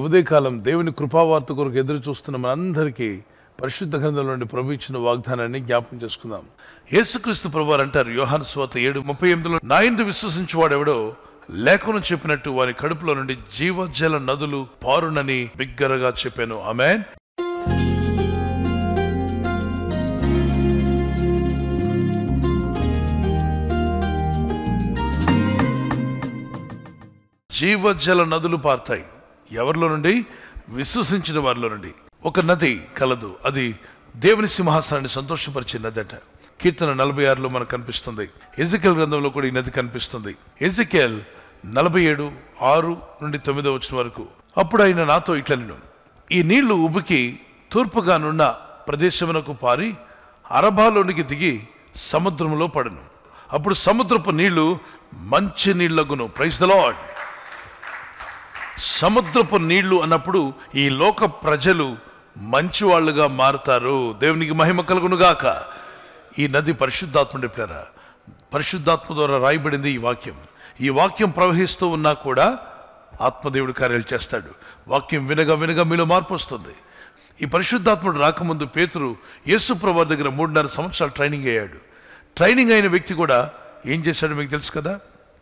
ఉదయకాలం దేవుని కృపావార్త కొరకు ఎదురు చూస్తున్న మనందరికీ పరిశుద్ధ గ్రంథంలో నుండి ప్రభు ఇచ్చిన వాగ్దానాన్ని జ్ఞాపకం చేసుకుందాం యేసుక్రీస్తు ప్రభు అంటారు యోహాను స్వాత ఏడు ముప్పై ఎనిమిదిలో నా ఇందు విశ్వసించువాడెవడో లేఖను చెప్పినట్టు వారి కడుపులో నుండి జీవజల నదులు పారునని బిగ్గరగా చెప్పాను ఆమెన్ జీవజల నదులు పారుతాయి ఎవరిలో నుండి విశ్వసించిన వారిలో నుండి ఒక నది కలదు అది దేవుని సింహాసనాన్ని సంతోషపరిచే నది అంట కీర్తన నలభై ఆరులో మనకు కనిపిస్తుంది ఎజికెల్ గ్రంథంలో కూడా ఈ నది కనిపిస్తుంది ఎజికెల్ నలభై ఏడు ఆరు నుండి తొమ్మిదో వచ్చిన వరకు అప్పుడు ఆయన నాతో ఇట్లనెను ఈ నీళ్లు ఉబికి తూర్పుగానున్న ప్రదేశమునకు పారి అరబాలోనికి దిగి సముద్రంలో పడను అప్పుడు సముద్రపు నీళ్లు మంచి నీళ్లగును ప్రైజ్ ద లార్డ్ సముద్రపు నీళ్లు అన్నప్పుడు ఈ లోక ప్రజలు మంచి వాళ్ళుగా మారుతారు దేవునికి మహిమ కలుగునుగాక ఈ నది పరిశుద్ధాత్మ నింపారా పరిశుద్ధాత్మ ద్వారా రాయబడింది ఈ వాక్యం ఈ వాక్యం ప్రవహిస్తూ ఉన్నా కూడా ఆత్మదేవుడు కార్యాలు చేస్తాడు వాక్యం వినగా వినగా మీలో మార్పు వస్తుంది ఈ పరిశుద్ధాత్ముడు రాకముందు పేతురు యేసుప్రభు దగ్గర మూడున్నర సంవత్సరాలు ట్రైనింగ్ అయ్యాడు ట్రైనింగ్ అయిన వ్యక్తి కూడా ఏం చేశాడో మీకు తెలుసు కదా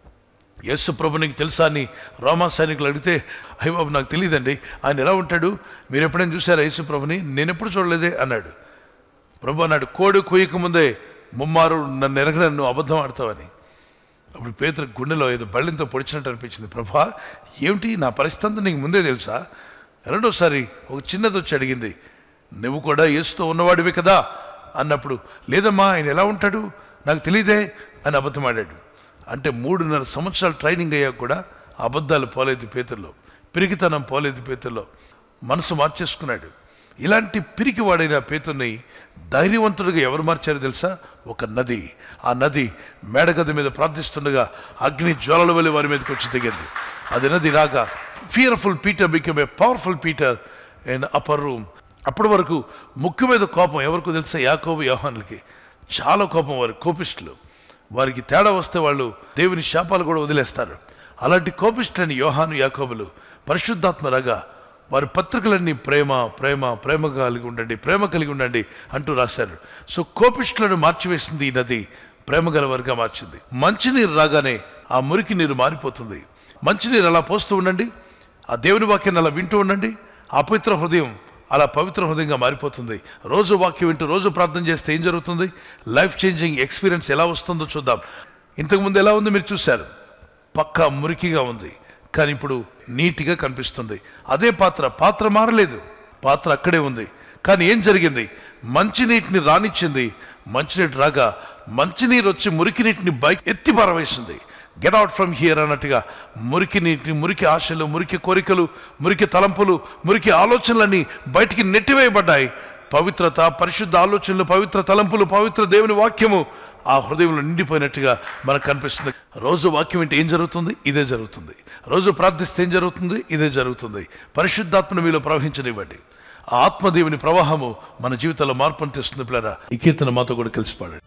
యేసు ప్రభు నీకు తెలుసా అని రోమా సైనికులు అడిగితే అయ్య బాబు నాకు తెలియదండి ఆయన ఎలా ఉంటాడు మీరు ఎప్పుడైనా చూసారా యేసు ప్రభుని నేను ఎప్పుడు చూడలేదే అన్నాడు ప్రభు అన్నాడు కోడి కొయ్యక ముందే ముమ్మారు నన్ను ఎరగ నన్ను అబద్ధం ఆడతావని అప్పుడు పేతురు గుండెలో ఏదో బళ్ళంతో పొడిచినట్టు అనిపించింది ప్రభా ఏమిటి నా పరిస్థితి అంతా నీకు ముందే తెలుసా రెండోసారి ఒక చిన్నది వచ్చి అడిగింది నువ్వు కూడా యేసుతో ఉన్నవాడివి కదా అన్నప్పుడు లేదమ్మా ఆయన ఎలా ఉంటాడు నాకు తెలియదే అని అబద్ధం ఆడాడు అంటే మూడున్నర సంవత్సరాలు ట్రైనింగ్ అయ్యాక కూడా అబద్ధాలు పోలేదు పేతుల్లో పిరికితనం పోలేదు పేతుల్లో మనసు మార్చేసుకున్నాడు ఇలాంటి పిరికివాడైన పేతుర్ని ధైర్యవంతుడిగా ఎవరు మార్చారో తెలుసా ఒక నది ఆ నది మేడగది మీద ప్రార్థిస్తుండగా అగ్ని జ్వాలల వల్ల వారి మీదకి వచ్చి దిగింది అది నది రాగా fearful Peter become a powerful Peter in upper room అప్పటి వరకు ముక్కు మీద కోపం ఎవరికో తెలుసా యాకోబు యోహాన్లకి చాలా కోపం వారి కోపిస్టులు వారికి తేడా వస్తే వాళ్ళు దేవుని శాపాలు కూడా వదిలేస్తారు అలాంటి కోపిష్ఠులని యోహాను యాకోబులు పరిశుద్ధాత్మ రగా వారి పత్రికలన్నీ ప్రేమ ప్రేమ ప్రేమ కలిగి ఉండండి ప్రేమ కలిగి ఉండండి అంటూ రాశారు సో కోపిష్ఠులను మార్చివేసింది ఈ నది ప్రేమ గలవారిగా మార్చింది మంచినీరు రాగానే ఆ మురికి నీరు మారిపోతుంది మంచినీరు అలా పోస్తూ ఉండండి ఆ దేవుని వాక్యాన్ని అలా వింటూ ఉండండి ఆ పవిత్ర హృదయం అలా పవిత్ర హృదయంగా మారిపోతుంది రోజు వాక్యం వింటూ రోజు ప్రార్థన చేస్తే ఏం జరుగుతుంది లైఫ్ చేంజింగ్ ఎక్స్పీరియన్స్ ఎలా వస్తుందో చూద్దాం ఇంతకుముందు ఎలా ఉంది మీరు చూశారు పక్కా మురికిగా ఉంది కానీ ఇప్పుడు నీట్గా కనిపిస్తుంది అదే పాత్ర పాత్ర మారలేదు పాత్ర అక్కడే ఉంది కానీ ఏం జరిగింది మంచినీటిని రానిచ్చింది మంచినీటి రాగా మంచినీరు వచ్చి మురికి నీటిని బైక్ ఎత్తి పారవేసింది గెట్ అవుట్ ఫ్రమ్ హియర్ అన్నట్టుగా మురికి నీటిని మురికి ఆశలు మురికి కోరికలు మురికి తలంపులు మురికి ఆలోచనలన్నీ బయటికి నెట్టివేయబడ్డాయి పవిత్రత పరిశుద్ధ ఆలోచనలు పవిత్ర తలంపులు పవిత్ర దేవుని వాక్యము ఆ హృదయంలో నిండిపోయినట్టుగా మనకు కనిపిస్తుంది రోజు వాక్యం ఏంటి ఏం జరుగుతుంది ఇదే జరుగుతుంది రోజు ప్రార్థిస్తే ఏం జరుగుతుంది ఇదే జరుగుతుంది పరిశుద్ధాత్మను మీలో ప్రవహించనివ్వండి ఆ ఆత్మదేవుని ప్రవాహము మన జీవితంలో మార్పును తెస్తుంది పిల్లరా ఈ కీర్తన మాతో కూడా కలిసి పాడండి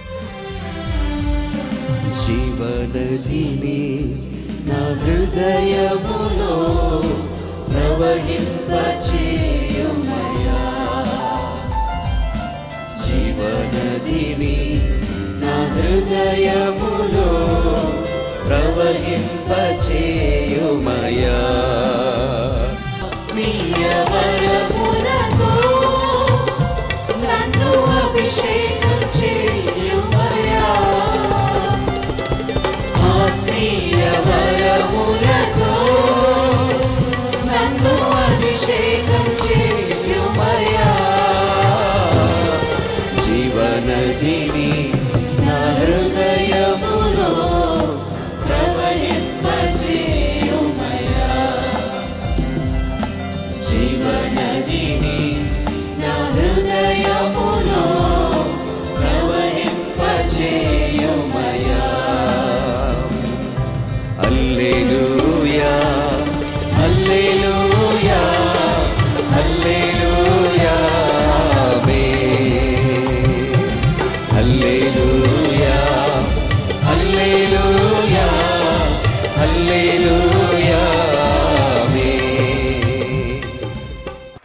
జీవనదిని నా హృదయములో ప్రవహింపచేయుమయా జీవనదిని నా హృదయములో ప్రవహింపచేయుమయా ప్రియవరములతో నన్ను అభిషేకం చేయుమయా ఆత్మీయవరములతో నన్ను అభిషేకం చేయుమయా జీవనదిని నా హృదయములో ప్రవహింపచేయుమయా జీవనదిని నా హృదయములో ప్రవహింపచేయుమయా హల్లెలూయా హల్లెలూయా హల్లెలూయా ఆమేన్ హల్లెలూయా హల్లెలూయా హల్లెలూయా ఆమేన్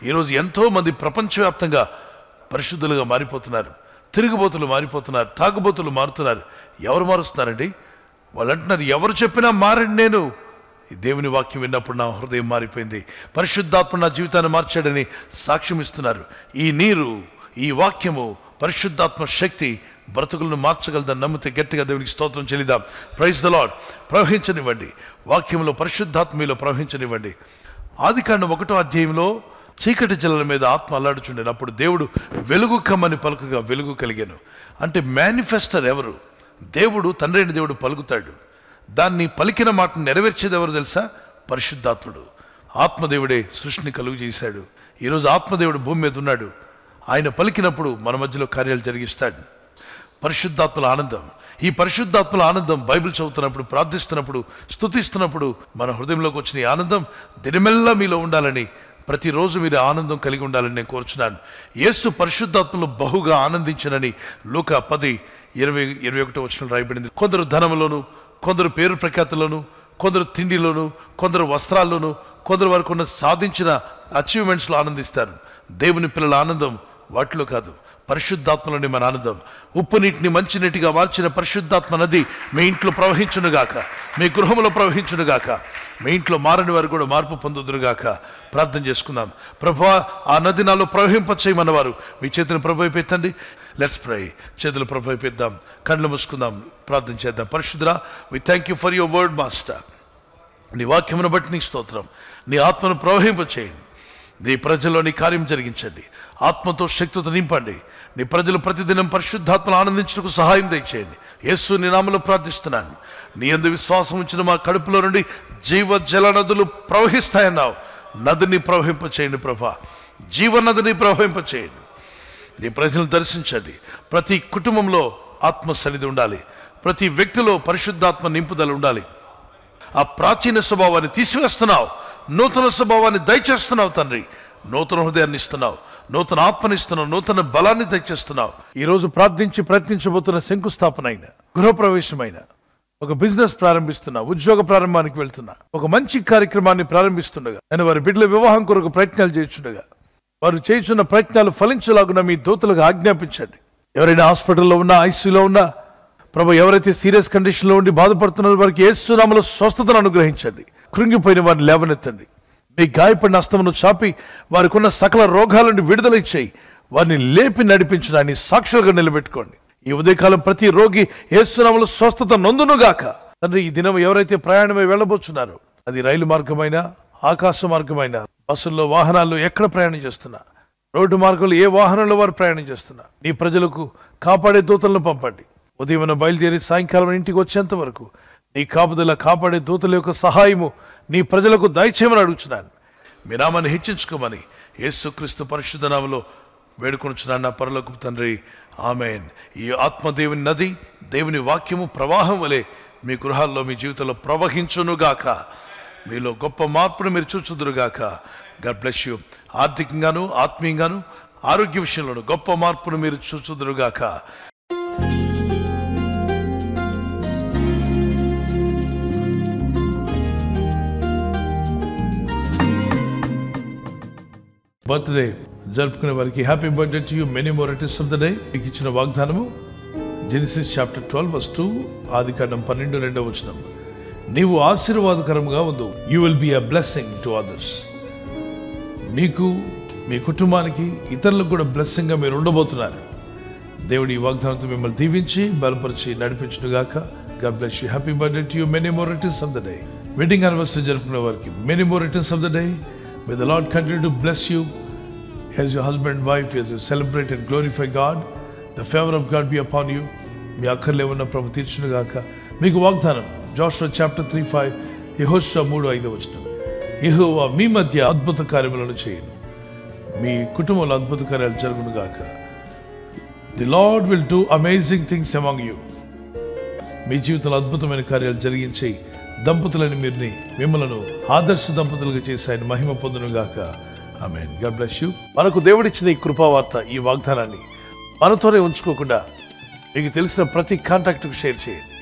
ఈరోజు ఎంతో మంది ప్రపంచవ్యాప్తంగా పరిశుద్ధులుగా మారిపోతున్నారు తిరుగుబోతులు మారిపోతున్నారు తాగుబోతులు మారుతున్నారు ఎవరు మారుస్తున్నారండి వాళ్ళు అంటున్నారు ఎవరు చెప్పినా మారండి నేను ఈ దేవుని వాక్యం విన్నప్పుడు నా హృదయం మారిపోయింది పరిశుద్ధాత్మ నా జీవితాన్ని మార్చాడని సాక్ష్యం ఇస్తున్నారు ఈ నీరు ఈ వాక్యము పరిశుద్ధాత్మ శక్తి బ్రతుకులను మార్చగలదని నమ్మితే గట్టిగా దేవునికి స్తోత్రం చెల్లిదాం ప్రైజ్ ద లాడ్ ప్రవహించనివ్వండి వాక్యంలో పరిశుద్ధాత్మ మీలో ప్రవహించనివ్వండి ఆదికాండం ఒకటో అధ్యాయంలో చీకటి జల్లల మీద ఆత్మ అల్లాడుచుండేను అప్పుడు దేవుడు వెలుగు కమ్మని పలుకగా వెలుగు కలిగాను అంటే మేనిఫెస్టర్ ఎవరు దేవుడు తండ్రి అయిన దేవుడు పలుకుతాడు దాన్ని పలికిన మాటను నెరవేర్చేది ఎవరు తెలుసా పరిశుద్ధాత్ముడు ఆత్మదేవుడే సృష్టిని కలుగు చేశాడు ఈరోజు ఆత్మదేవుడు భూమి మీద ఉన్నాడు ఆయన పలికినప్పుడు మన మధ్యలో కార్యాలు జరిగిస్తాడు పరిశుద్ధాత్మల ఆనందం ఈ పరిశుద్ధాత్మల ఆనందం బైబిల్ చదువుతున్నప్పుడు ప్రార్థిస్తున్నప్పుడు స్తుతిస్తున్నప్పుడు మన హృదయంలోకి వచ్చిన ఈ ఆనందం దినమెల్లా మీలో ఉండాలని ప్రతిరోజు మీరు ఆనందం కలిగి ఉండాలని నేను కోరుచున్నాను యేసు పరిశుద్ధాత్మలు బహుగా ఆనందించనని లూక పది ఇరవై ఇరవై ఒకటో వచ్చిన రాయబడింది కొందరు ధనములోను కొందరు పేరు ప్రఖ్యాతులను కొందరు తిండిలోను కొందరు వస్త్రాల్లోను కొందరు వరకు ఉన్న సాధించిన అచీవ్మెంట్స్లో ఆనందిస్తారు దేవుని పిల్లల ఆనందం వాటిలో కాదు పరిశుద్ధాత్మలోని మన ఆనందం ఉప్పు నీటిని మంచి నీటిగా మార్చిన పరిశుద్ధాత్మ నది మీ ఇంట్లో ప్రవహించునుగాక మీ గృహంలో ప్రవహించునుగాక మీ ఇంట్లో మారని వారు కూడా మార్పు పొందుదురుగాక ప్రార్థన చేసుకుందాం ప్రభా ఆ నది నాలో ప్రవహింప చేయమన్నవారు మీ చేతిని ప్రభు పెట్టండి లెట్స్ ప్రై చేతులు ప్రభు పెద్దాం కళ్ళు మూసుకుందాం ప్రార్థన చేద్దాం పరిశుద్ధరా we thank you for your word master నీ వాక్యమును బట్టి నీకు స్తోత్రం నీ ఆత్మను ప్రవహింప చేయండి నీ ప్రజల్లో నీ కార్యం జరిగించండి ఆత్మతో శక్తితో నింపండి నీ ప్రజలు ప్రతిదినం పరిశుద్ధాత్మను ఆనందించుటకు సహాయం దయచేయండి యేసు నీ నామలో ప్రార్థిస్తున్నాను నీ అందు విశ్వాసం ఉంచిన మా కడుపులో నుండి జీవ జల నదులు ప్రవహిస్తాయన్నావు నదిని ప్రవహింప చేయండి ప్రభా జీవ నదిని ప్రవహింప చేయండి నీ ప్రజలను దర్శించండి ప్రతి కుటుంబంలో ఆత్మ సన్నిధి ఉండాలి ప్రతి వ్యక్తిలో పరిశుద్ధాత్మ నింపుదల ఉండాలి ఆ ప్రాచీన స్వభావాన్ని తీసివేస్తున్నావు నూతన స్వభావాన్ని దయచేస్తున్నావు తండ్రి నూతన హృదయాన్ని ఇస్తున్నావు నూతన ఆత్మనిస్తున్నావు నూతన బలాన్ని దయచేస్తున్నావు ఈరోజు ప్రార్థించి ప్రయత్నించబోతున్న శంకుస్థాపన అయిన గృహప్రవేశమైన ఒక బిజినెస్ ప్రారంభిస్తున్నా ఉద్యోగ ప్రారంభానికి వెళ్తున్నా ఒక మంచి కార్యక్రమాన్ని ప్రారంభిస్తుండగా నేను వారి బిడ్డల వివాహం కొరకు ప్రయత్నాలు చేస్తుండగా వారు చేస్తున్న ప్రయత్నాలు ఫలించలాగున మీ దూతలకు ఆజ్ఞాపించండి ఎవరైనా హాస్పిటల్లో ఉన్నా ఐసీలో ఉన్నా ప్రభు ఎవరైతే సీరియస్ కండిషన్లో ఉండి బాధపడుతున్నారో వారికి ఏసునామలో స్వస్థతను అనుగ్రహించండి కృంగిపోయిన వారిని లేవనెత్తండి మీ గాయపడిన అస్తమును చాపి వారికి ఉన్న సకల రోగాల నుండి విడుదల ఇచ్చేయి వారిని లేపి నడిపించడాన్ని సాక్షులుగా నిలబెట్టుకోండి ఈ ఉదయకాలం ప్రతి రోగి ఏసునామలో స్వస్థత నొందునుగాక తండ్రి ఈ దినం ఎవరైతే ప్రయాణమై వెళ్ళబోతున్నారో అది రైలు మార్గమైనా ఆకాశ మార్గమైనా బస్సుల్లో వాహనాల్లో ఎక్కడ ప్రయాణం చేస్తున్నా రోడ్డు మార్గంలో ఏ వాహనంలో వారు ప్రయాణం చేస్తున్నా నీ ప్రజలకు కాపాడే దూతలను పంపండి ఉదయం బయలుదేరి సాయంకాలం ఇంటికి వచ్చేంత వరకు నీ కాపుదల కాపాడే దూతల యొక్క సహాయము నీ ప్రజలకు దయచేయమని అడుగుతున్నాను మీ నామాన్ని హెచ్చించుకోమని యేసుక్రీస్తు పరిశుద్ధ నామలో వేడుకొనుచున్నాను నా పరలోకు తండ్రి ఆమెన్ ఈ ఆత్మదేవుని నది దేవుని వాక్యము ప్రవాహం వలె మీ గృహాల్లో మీ జీవితంలో ప్రవహించునుగాక మీలో గొప్ప మార్పును మీరు చూచుదురుగాక గడ్ బ్లెస్ యూ ఆర్థికంగాను ఆత్మీయంగాను ఆరోగ్య విషయంలోను గొప్ప మార్పును మీరు చూచుదురుగాక బర్త్డే జరుపుకునే వారికి happy birthday to you many more is of the day మీకు ఇచ్చిన వాగ్దానము Genesis chapter twelve verse two ఆది కాండం పన్నెండు రెండవ వచనం నీవు ఆశీర్వాదకరంగా ఉండు you will be a blessing to others మీకు మీ కుటుంబానికి ఇతరులకు కూడా బ్లెస్సింగ్గా మీరు ఉండబోతున్నారు దేవుడి ఈ వాగ్దానంతో మిమ్మల్ని దీవించి బలపరిచి నడిపించుగాక God bless you happy birthday to you many more returns of the day wedding anniversary జరుపుకునే వారికి many more returns of the day with the Lord continue to bless you as your husband wife as you celebrate and glorify God the favor of God be upon you మీ అక్కర్లే ఉన్న ప్రభు తీర్చునుగాక మీకు వాగ్దానం Joshua chapter three five యహోషా మూడు ఐదు వచ్చిన యెహోవా మీ మధ్య అద్భుత కార్యములను చేయను మీ కుటుంబంలో అద్భుత కార్యాలు జరుగునుగాక the Lord will do amazing things among you మీ జీవితంలో అద్భుతమైన కార్యాలు జరిగించి దంపతులని మీరుని మిమ్మలను ఆదర్శ దంపతులుగా చేసి ఆయన మహిమ పొందునుగాక ఆమె గాడ్ బ్లెస్ యూ మనకు దేవుడిచ్చిన ఈ కృపావార్త ఈ వాగ్దానాన్ని మనతోనే ఉంచుకోకుండా మీకు తెలిసిన ప్రతి కాంటాక్ట్కు షేర్ చేయండి